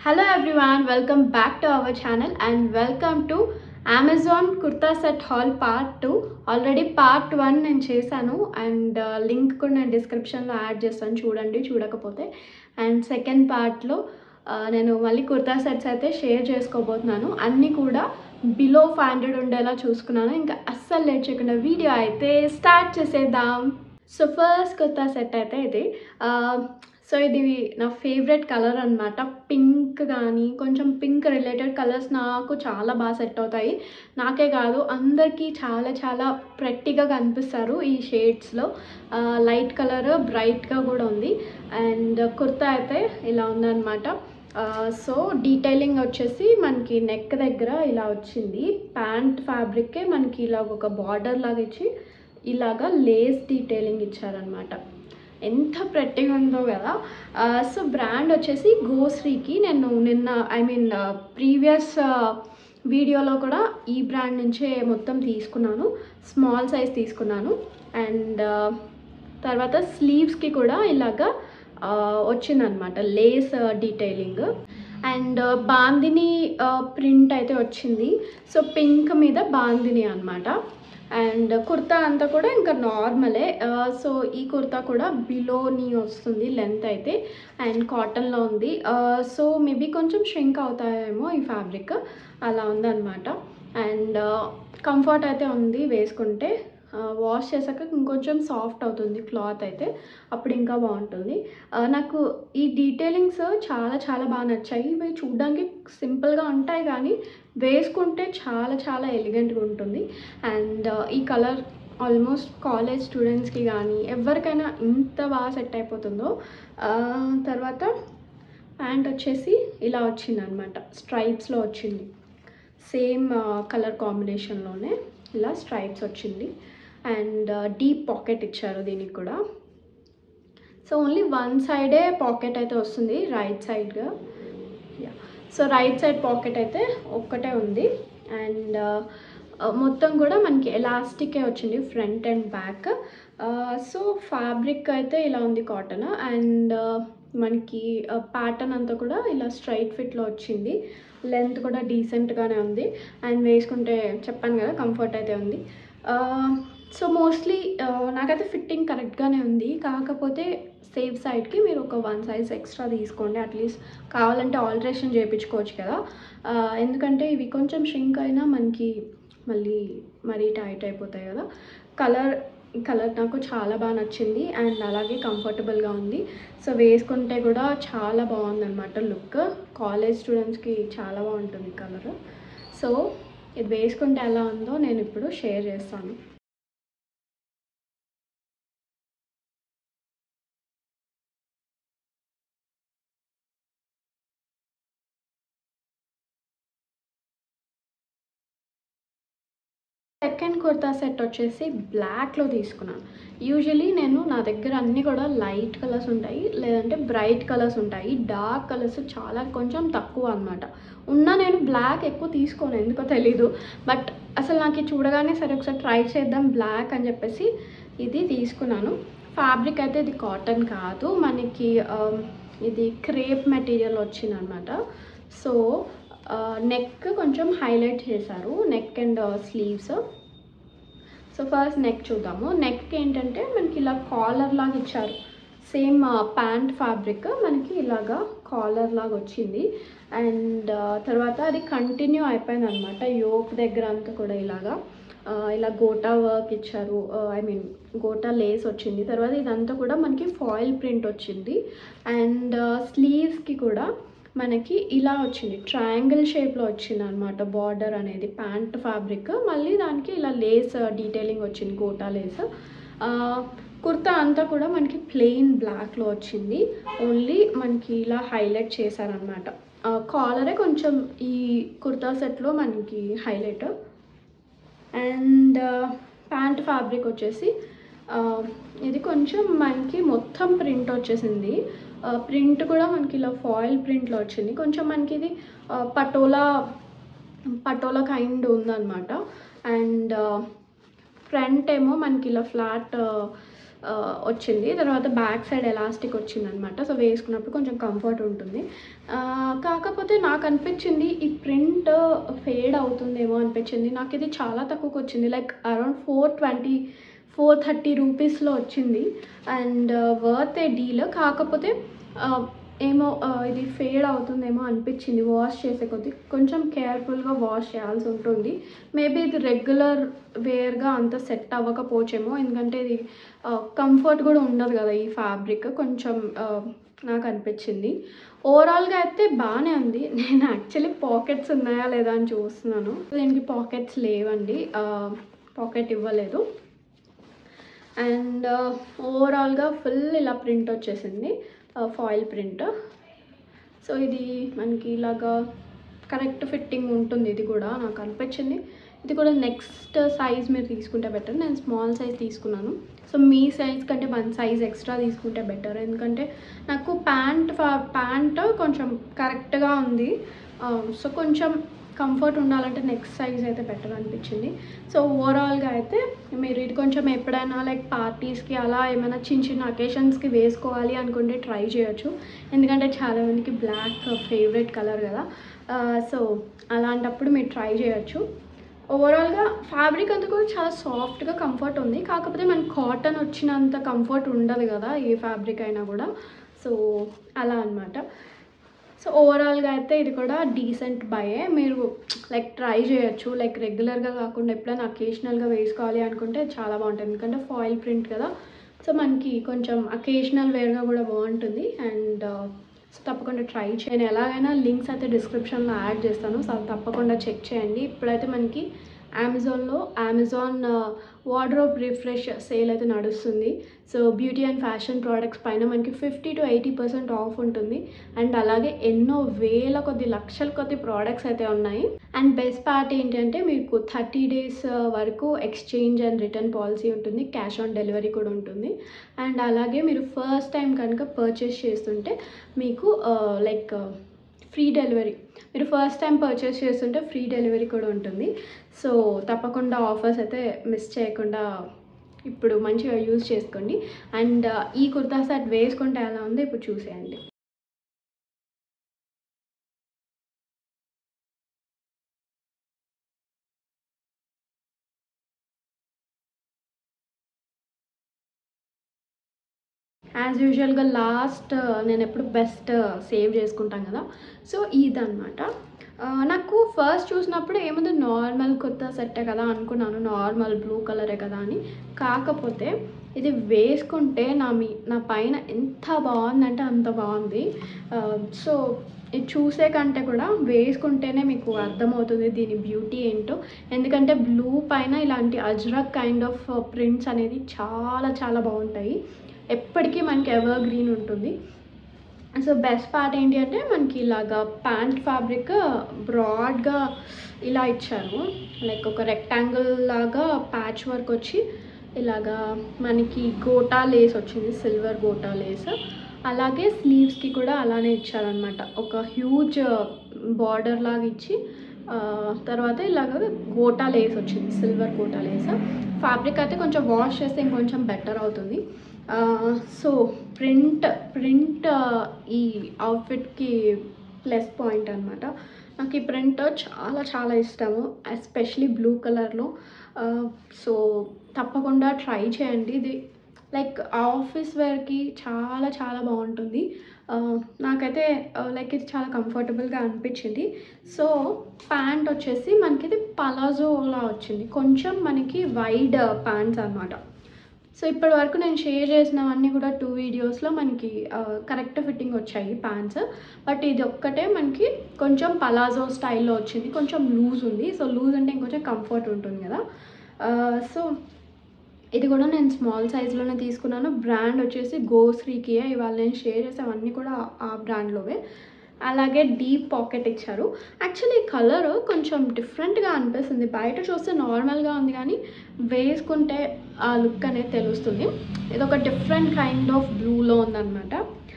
Hello everyone, welcome back to our channel and welcome to Amazon kurta set haul part two already part one నేను చేశాను and link కూడా నేను డిస్క్రిప్షన్లో add చేస్తాను చూడండి చూడకపోతే అండ్ సెకండ్ పార్ట్లో నేను మళ్ళీ కుర్తా సెట్స్ అయితే షేర్ చేసుకోబోతున్నాను అన్నీ కూడా బిలో ఫైవ్ హండ్రెడ్ ఉండేలా చూసుకున్నాను ఇంకా అస్సలు లేట్ చేయకుండా వీడియో అయితే స్టార్ట్ చేసేద్దాం సో ఫస్ట్ కుర్తా సెట్ అయితే ఇది సో ఇది నా ఫేవరెట్ కలర్ అనమాట పింక్ కానీ కొంచెం పింక్ రిలేటెడ్ కలర్స్ నాకు చాలా బాగా సెట్ అవుతాయి నాకే కాదు అందరికీ చాలా చాలా ప్రెట్టిగా కనిపిస్తారు ఈ షేడ్స్లో లైట్ కలర్ బ్రైట్గా కూడా ఉంది అండ్ కుర్తా అయితే ఇలా ఉందన్నమాట సో డీటెయిలింగ్ వచ్చేసి మనకి నెక్ దగ్గర ఇలా వచ్చింది ప్యాంట్ ఫ్యాబ్రిక్కే మనకి ఇలా ఒక బార్డర్ లాగా ఇచ్చి ఇలాగా లేస్ డీటెయిలింగ్ ఇచ్చారనమాట ఎంత ప్రెట్టిగా ఉందో కదా సో బ్రాండ్ వచ్చేసి గోశ్రీకి నేను నిన్న ఐ మీన్ ప్రీవియస్ వీడియోలో కూడా ఈ బ్రాండ్ నుంచే మొత్తం తీసుకున్నాను స్మాల్ సైజ్ తీసుకున్నాను అండ్ తర్వాత స్లీవ్స్కి కూడా ఇలాగా వచ్చిందనమాట lace detailing and bandhani print అయితే వచ్చింది సో పింక్ మీద బాందిని అనమాట అండ్ కుర్తా అంతా కూడా ఇంకా నార్మలే సో ఈ కుర్తా కూడా బిలోని వస్తుంది లెంత్ అయితే అండ్ కాటన్లో ఉంది సో మేబీ కొంచెం ష్రింక్ అవుతాయేమో ఈ ఫ్యాబ్రిక్ అలా ఉందన్నమాట అండ్ కంఫర్ట్ అయితే ఉంది వేసుకుంటే వాష్ చేశాక ఇంకొంచెం సాఫ్ట్ అవుతుంది క్లాత్ అయితే అప్పుడు ఇంకా బాగుంటుంది నాకు ఈ డీటెయిలింగ్స్ చాలా చాలా బాగా నచ్చాయి ఇవి చూడడానికి సింపుల్గా ఉంటాయి కానీ వేసుకుంటే చాలా చాలా ఎలిగెంట్గా ఉంటుంది అండ్ ఈ కలర్ ఆల్మోస్ట్ కాలేజ్ స్టూడెంట్స్కి కానీ ఎవరికైనా ఇంత బాగా సెట్ అయిపోతుందో తర్వాత ప్యాంట్ వచ్చేసి ఇలా వచ్చింది అనమాట స్ట్రైప్స్లో వచ్చింది సేమ్ కలర్ కాంబినేషన్లోనే ఇలా స్ట్రైప్స్ వచ్చింది అండ్ డీప్ పాకెట్ ఇచ్చారు దీనికి కూడా సో ఓన్లీ వన్ సైడే పాకెట్ అయితే వస్తుంది రైట్ సైడ్గా సో రైట్ సైడ్ పాకెట్ అయితే ఒక్కటే ఉంది అండ్ మొత్తం కూడా మనకి ఎలాస్టికే వచ్చింది front and back so fabric అయితే ఇలా ఉంది కాటన్ అండ్ మనకి ప్యాటర్న్ అంతా కూడా ఇలా స్ట్రైట్ ఫిట్లో వచ్చింది లెంత్ కూడా డీసెంట్గానే ఉంది అండ్ వేసుకుంటే చెప్పాను కదా కంఫర్ట్ అయితే ఉంది సో మోస్ట్లీ నాకైతే ఫిట్టింగ్ కరెక్ట్గానే ఉంది కాకపోతే సేఫ్ సైడ్కి మీరు ఒక వన్ సైజ్ ఎక్స్ట్రా తీసుకోండి అట్లీస్ట్ కావాలంటే ఆల్టరేషన్ చేయించుకోవచ్చు కదా ఎందుకంటే ఇవి కొంచెం షింక్ అయినా మనకి మళ్ళీ మరీ టైట్ అయిపోతాయి కదా కలర్ ఈ కలర్ నాకు చాలా బాగా నచ్చింది అండ్ అలాగే కంఫర్టబుల్గా ఉంది సో వేసుకుంటే కూడా చాలా బాగుందన్నమాట లుక్ కాలేజ్ స్టూడెంట్స్కి చాలా బాగుంటుంది కలర్ సో ఇది వేసుకుంటే ఎలా ఉందో నేను ఇప్పుడు షేర్ చేస్తాను సెకండ్ కుర్తా సెట్ వచ్చేసి బ్లాక్లో తీసుకున్నాను యూజువలీ నేను నా దగ్గర అన్నీ కూడా లైట్ కలర్స్ ఉంటాయి లేదంటే బ్రైట్ కలర్స్ ఉంటాయి డార్క్ కలర్స్ చాలా కొంచెం తక్కువ అనమాట ఉన్నా నేను బ్లాక్ ఎక్కువ తీసుకోను ఎందుకో తెలీదు బట్ అసలు నాకు చూడగానే సరే ఒకసారి ట్రై చేద్దాం బ్లాక్ అని చెప్పేసి ఇది తీసుకున్నాను ఫ్యాబ్రిక్ అయితే ఇది కాటన్ కాదు మనకి ఇది క్రేప్ మెటీరియల్ వచ్చిందనమాట సో నెక్ కొంచెం హైలైట్ చేశారు neck and sleeves so first neck చూద్దాము నెక్ ఏంటంటే మనకి ఇలా కాలర్ లాగా ఇచ్చారు సేమ్ ప్యాంట్ ఫ్యాబ్రిక్ మనకి ఇలాగా కాలర్ లాగా వచ్చింది అండ్ తర్వాత అది కంటిన్యూ అయిపోయింది అనమాట యోక్ దగ్గర అంతా కూడా ఇలాగా ఇలా గోటా వర్క్ ఇచ్చారు ఐ మీన్ గోటా లేస్ వచ్చింది తర్వాత ఇదంతా కూడా మనకి ఫాయిల్ ప్రింట్ వచ్చింది అండ్ స్లీవ్స్కి కూడా మనకి ఇలా వచ్చింది ట్రయాంగిల్ షేప్లో వచ్చింది అనమాట బార్డర్ అనేది ప్యాంట్ ఫ్యాబ్రిక్ మళ్ళీ దానికి ఇలా లేస్ డీటెయిలింగ్ వచ్చింది గోటా లేస్ కుర్తా అంతా కూడా మనకి ప్లెయిన్ బ్లాక్లో వచ్చింది ఓన్లీ మనకి ఇలా హైలైట్ చేశారనమాట కాలరే కొంచెం ఈ కుర్తా సెట్లో మనకి హైలైట్ అండ్ ప్యాంట్ ఫ్యాబ్రిక్ వచ్చేసి ఇది కొంచెం మనకి మొత్తం ప్రింట్ వచ్చేసింది ప్రింట్ కూడా మనకి ఇలా ఫాయిల్ ప్రింట్లో వచ్చింది కొంచెం మనకి ఇది పటోలా పటోలా కైండ్ ఉందన్నమాట అండ్ ఫ్రంట్ ఏమో మనకి ఇలా ఫ్లాట్ ఆ, వచ్చింది తర్వాత బ్యాక్ సైడ్ ఎలాస్టిక్ వచ్చింది అనమాట సో వేసుకున్నప్పుడు కొంచెం కంఫర్ట్ ఉంటుంది ఆ, కాకపోతే నాకు అనిపించింది ఈ ప్రింట్ ఫేడ్ అవుతుందేమో అనిపించింది నాకు ఇది చాలా తక్కువకి వచ్చింది like around four twenty four thirty రూపీస్లో వచ్చింది అండ్ వర్త్ ఏ డీల్ కాకపోతే ఆ, ఏమో ఆ, ఇది ఫేడ్ అవుతుందేమో అనిపించింది వాష్ చేసే కొద్దీ కొంచెం కేర్ఫుల్గా వాష్ చేయాల్సి ఉంటుంది మేబీ ఇది రెగ్యులర్ వేర్గా అంత సెట్ అవ్వకపోవచ్చేమో ఎందుకంటే ఇది కంఫర్ట్ కూడా ఉండదు కదా ఈ ఫ్యాబ్రిక్ కొంచెం ఆ, నాకు అనిపించింది ఓవరాల్గా అయితే బాగానే ఉంది నేను యాక్చువల్లీ పాకెట్స్ ఉన్నాయా లేదా అని చూస్తున్నాను దీనికి పాకెట్స్ లేవండి పాకెట్ ఇవ్వలేదు అండ్ ఓవరాల్గా ఫుల్ ఇలా ప్రింట్ వచ్చేసింది ఫాయిల్ ప్రింట్ సో ఇది మనకి ఇలాగా కరెక్ట్ ఫిట్టింగ్ ఉంటుంది ఇది కూడా నాకు అనిపించింది ఇది కూడా నెక్స్ట్ సైజ్ మీరు తీసుకుంటే బెటర్ నేను స్మాల్ సైజ్ తీసుకున్నాను సో మీ సైజ్ కంటే వన్ సైజ్ ఎక్స్ట్రా తీసుకుంటే బెటర్ ఎందుకంటే నాకు ప్యాంట్ ప్యాంట్ కొంచెం కరెక్ట్గా ఉంది సో కొంచెం కంఫర్ట్ ఉండాలంటే నెక్స్ట్ సైజ్ అయితే బెటర్ అనిపించింది సో ఓవరాల్గా అయితే మీరు ఇది కొంచెం ఎప్పుడైనా లైక్ పార్టీస్కి అలా ఏమైనా చిన్న చిన్న అకేషన్స్కి వేసుకోవాలి అనుకుంటే ట్రై చేయొచ్చు ఎందుకంటే చాలా మందికి బ్లాక్ ఫేవరెట్ కలర్ కదా సో అలాంటప్పుడు మీరు ట్రై చేయొచ్చు ఓవరాల్గా ఫ్యాబ్రిక్ అంతా కూడా చాలా సాఫ్ట్గా కంఫర్ట్ ఉంది కాకపోతే మనకి కాటన్ వచ్చినంత కంఫర్ట్ ఉండదు కదా ఏ ఫ్యాబ్రిక్ అయినా కూడా సో అలా అన్నమాట సో ఓవరాల్గా అయితే ఇది కూడా డీసెంట్ బయే మీరు లైక్ ట్రై చేయొచ్చు లైక్ రెగ్యులర్గా కాకుండా ఎప్పుడైనా అకేషనల్గా వేసుకోవాలి అనుకుంటే చాలా బాగుంటుంది ఎందుకంటే ఫాయిల్ ప్రింట్ కదా సో మనకి కొంచెం అకేషనల్ వేర్గా కూడా బాగుంటుంది అండ్ సో తప్పకుండా ట్రై చేయండి ఎలాగైనా లింక్స్ అయితే డిస్క్రిప్షన్లో యాడ్ చేస్తాను సో అది తప్పకుండా చెక్ చేయండి ఇప్పుడైతే మనకి అమెజాన్లో అమెజాన్ వార్డ్రోబ్ రిఫ్రెష్ సేల్ అయితే నడుస్తుంది so beauty and fashion products పైన మనకి fifty to eighty percent off ఉంటుంది అండ్ అలాగే ఎన్నో వేల కొద్ది లక్షల కొద్ది ప్రోడక్ట్స్ అయితే ఉన్నాయి అండ్ బెస్ట్ పార్ట్ ఏంటంటే మీకు థర్టీ డేస్ వరకు ఎక్స్చేంజ్ అండ్ రిటర్న్ పాలసీ ఉంటుంది క్యాష్ ఆన్ డెలివరీ కూడా ఉంటుంది అండ్ అలాగే మీరు ఫస్ట్ టైం కనుక పర్చేస్ చేస్తుంటే మీకు లైక్ ఫ్రీ డెలివరీ మీరు ఫస్ట్ టైం పర్చేస్ చేస్తుంటే ఫ్రీ డెలివరీ కూడా ఉంటుంది సో తప్పకుండా ఆఫర్స్ అయితే మిస్ చేయకుండా ఇప్పుడు మంచిగా యూజ్ చేసుకోండి అండ్ ఈ కుర్తా సెట్ వేసుకుంటే ఎలా ఉందో ఇప్పుడు చూసేయండి యాజ్ యూజువల్గా లాస్ట్ నేను ఎప్పుడు బెస్ట్ సేవ్ చేసుకుంటాను కదా సో ఇదన్నమాట ఆ, నాకు ఫస్ట్ చూసినప్పుడు ఏముంది నార్మల్ కొత్త సెట్టే కదా అనుకున్నాను నార్మల్ బ్లూ కలరే కదా అని కాకపోతే ఇది వేసుకుంటే నా మీ నా పైన ఎంత బాగుందంటే అంత బాగుంది ఆ, సో ఇది చూసే కంటే కూడా వేసుకుంటేనే మీకు అర్థమవుతుంది దీని బ్యూటీ ఏంటో ఎందుకంటే బ్లూ పైన ఇలాంటి అజ్రక్ కైండ్ ఆఫ్ ప్రింట్స్ అనేది చాలా చాలా బాగుంటాయి ఎప్పటికీ మనకి ఎవర్ గ్రీన్ ఉంటుంది సో బెస్ట్ పార్ట్ ఏంటి అంటే మనకి ఇలాగా ప్యాంట్ ఫ్యాబ్రిక్ బ్రాడ్గా ఇలా ఇచ్చారు లైక్ ఒక రెక్టాంగిల్ లాగా ప్యాచ్ వర్క్ వచ్చి ఇలాగా మనకి గోటా లేస్ వచ్చింది సిల్వర్ గోటా లేస్ అలాగే స్లీవ్స్కి కూడా అలానే ఇచ్చారనమాట ఒక హ్యూజ్ బార్డర్ లాగా ఇచ్చి ఆ, తర్వాత ఇలాగ గోటా లేస్ వచ్చింది సిల్వర్ గోటా లేస్ ఫ్యాబ్రిక్ అయితే కొంచెం వాష్ చేస్తే ఇంకొంచెం బెటర్ అవుతుంది సో ప్రింట్ ప్రింట్ ఈ అవుట్ఫిట్కి ప్లస్ పాయింట్ అనమాట నాకు ఈ ప్రింట్ చాలా చాలా ఇష్టము ఎస్పెషలీ బ్లూ కలర్లో సో తప్పకుండా ట్రై చేయండి ఇది లైక్ ఆఫీస్ వేర్కి చాలా చాలా బాగుంటుంది ఆ, నాకైతే లైక్ ఇది చాలా కంఫర్టబుల్గా అనిపించింది సో ప్యాంట్ వచ్చేసి మనకి ఇది పలాజోలా వచ్చింది కొంచెం మనకి వైడ్ ప్యాంట్స్ అనమాట సో ఇప్పటి వరకు నేను షేర్ చేసినవన్నీ కూడా టూ వీడియోస్లో మనకి కరెక్ట్ ఫిట్టింగ్ వచ్చాయి ప్యాంట్స్ బట్ ఇది ఒక్కటే మనకి కొంచెం పలాజో స్టైల్లో వచ్చింది కొంచెం లూజ్ ఉంది సో లూజ్ అంటే ఇంకొంచెం కంఫర్ట్ ఉంటుంది కదా సో ఇది కూడా నేను స్మాల్ సైజ్లోనే తీసుకున్నాను బ్రాండ్ వచ్చేసి గోశ్రీకియా ఇవాళ నేను షేర్ చేసేవన్నీ కూడా ఆ బ్రాండ్లోవే అలాగే డీప్ పాకెట్ ఇచ్చారు యాక్చువల్లీ కలర్ కొంచెం డిఫరెంట్గా అనిపిస్తుంది బయట చూస్తే నార్మల్గా ఉంది కానీ వేసుకుంటే ఆ లుక్ అనేది తెలుస్తుంది ఇది ఒక డిఫరెంట్ కైండ్ ఆఫ్ బ్లూలో ఉందన్నమాట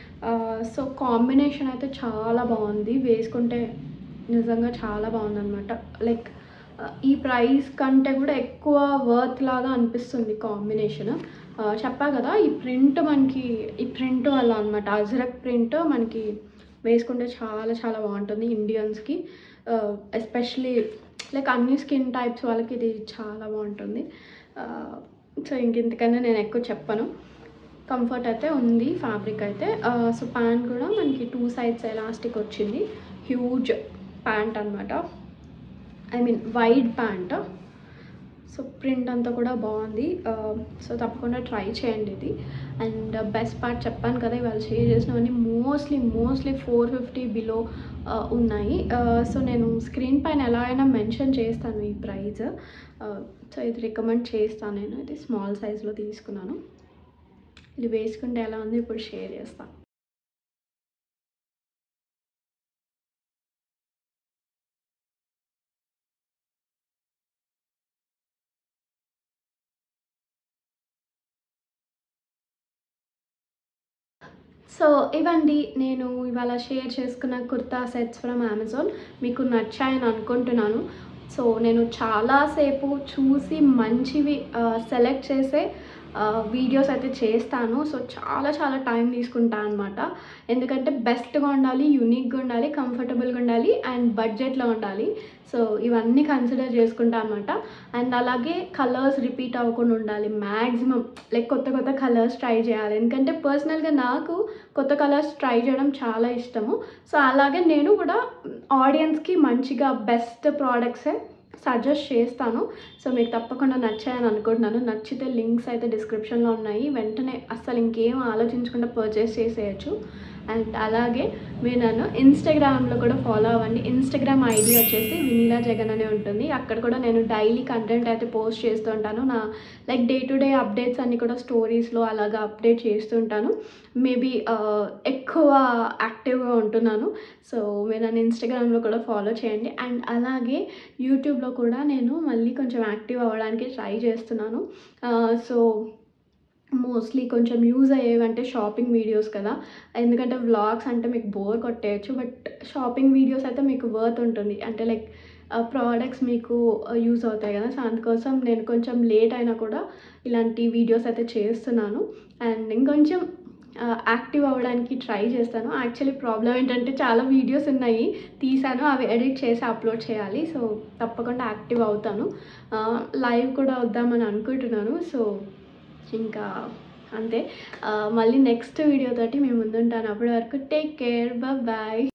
సో కాంబినేషన్ అయితే చాలా బాగుంది వేసుకుంటే నిజంగా చాలా బాగుందన్నమాట లైక్ ఈ ప్రైస్ కంటే కూడా ఎక్కువ వర్త్ లాగా అనిపిస్తుంది కాంబినేషన్ చెప్పా కదా ఈ ప్రింట్ మనకి ఈ ప్రింట్ వల్ల అనమాట అజ్రక్ ప్రింట్ మనకి వేసుకుంటే చాలా చాలా బాగుంటుంది ఇండియన్స్కి ఎస్పెషలీ లైక్ అన్ని స్కిన్ టైప్స్ వాళ్ళకి ఇది చాలా బాగుంటుంది సో ఇంక ఇంతకన్నా నేను ఎక్కువ చెప్పను కంఫర్ట్ అయితే ఉంది ఫ్యాబ్రిక్ అయితే సో ప్యాంట్ కూడా మనకి టూ సైడ్స్ ఎలాస్టిక్ వచ్చింది హ్యూజ్ ప్యాంట్ అనమాట I mean wide pant so print అంతా కూడా బాగుంది సో తప్పకుండా ట్రై చేయండి ఇది అండ్ బెస్ట్ పార్ట్ చెప్పాను కదా ఇవాళ షేర్ చేసినవన్నీ mostly mostly four fifty below ఉన్నాయి సో నేను స్క్రీన్ పైన ఎలా అయినా మెన్షన్ చేస్తాను ఈ ప్రైస్ సో ఇది రికమెండ్ చేస్తాను నేను ఇది స్మాల్ సైజ్లో తీసుకున్నాను ఇది వేసుకుంటే ఎలా ఉంది ఇప్పుడు షేర్ చేస్తాను సో ఇవండి నేను ఇవాళ షేర్ చేసుకున్న కుర్తా సెట్స్ ఫ్రమ్ అమెజాన్ మీకు నచ్చాయని అనుకుంటున్నాను సో నేను చాలాసేపు చూసి మంచివి సెలెక్ట్ చేసే వీడియోస్ అయితే చేస్తాను సో చాలా చాలా టైం తీసుకుంటాను అనమాట ఎందుకంటే బెస్ట్గా ఉండాలి యూనిక్గా ఉండాలి కంఫర్టబుల్గా ఉండాలి అండ్ బడ్జెట్లో ఉండాలి సో ఇవన్నీ కన్సిడర్ చేసుకుంటా అనమాట అండ్ అలాగే కలర్స్ రిపీట్ అవ్వకుండా ఉండాలి మ్యాక్సిమం లైక్ కొత్త కొత్త కలర్స్ ట్రై చేయాలి ఎందుకంటే పర్సనల్గా నాకు కొత్త కలర్స్ ట్రై చేయడం చాలా ఇష్టము సో అలాగే నేను కూడా ఆడియన్స్కి మంచిగా బెస్ట్ ప్రోడక్ట్సే సజెస్ట్ చేస్తాను సో మీకు తప్పకుండా నచ్చాయని అనుకుంటున్నాను నచ్చితే లింక్స్ అయితే డిస్క్రిప్షన్లో ఉన్నాయి వెంటనే అస్సలు ఇంకేం ఆలోచించకుండా పర్చేస్ చేసేయచ్చు అండ్ అలాగే మీరు నన్ను ఇన్స్టాగ్రామ్లో కూడా ఫాలో అవ్వండి ఇన్స్టాగ్రామ్ ఐడి వచ్చేసి వినీలా జగన్ అనే ఉంటుంది అక్కడ కూడా నేను డైలీ కంటెంట్ అయితే పోస్ట్ చేస్తూ ఉంటాను నా like day to day updates అన్నీ కూడా స్టోరీస్లో అలాగా అప్డేట్ చేస్తుంటాను మేబీ ఎక్కువ యాక్టివ్గా ఉంటున్నాను సో మీరు నన్ను ఇన్స్టాగ్రామ్లో కూడా ఫాలో చేయండి అండ్ అలాగే యూట్యూబ్లో కూడా నేను మళ్ళీ కొంచెం యాక్టివ్ అవ్వడానికి ట్రై చేస్తున్నాను సో మోస్ట్లీ కొంచెం యూజ్ అయ్యేవంటే షాపింగ్ వీడియోస్ కదా ఎందుకంటే వ్లాగ్స్ అంటే మీకు బోర్ కొట్టేయచ్చు బట్ షాపింగ్ వీడియోస్ అయితే మీకు వర్త్ ఉంటుంది అంటే లైక్ ప్రోడక్ట్స్ మీకు యూజ్ అవుతాయి కదా సో అందుకోసం నేను కొంచెం లేట్ అయినా కూడా ఇలాంటి వీడియోస్ అయితే చేస్తున్నాను అండ్ ఇంకొంచెం యాక్టివ్ అవ్వడానికి ట్రై చేస్తాను యాక్చువల్లీ ప్రాబ్లం ఏంటంటే చాలా వీడియోస్ ఉన్నాయి తీసాను అవి ఎడిట్ చేసి అప్లోడ్ చేయాలి సో తప్పకుండా యాక్టివ్ అవుతాను లైవ్ కూడా వద్దామని అనుకుంటున్నాను సో ఇంకా అంతే మళ్ళీ నెక్స్ట్ వీడియోతోటి మేము ముందుంటాను అప్పటి వరకు టేక్ కేర్ బాయ్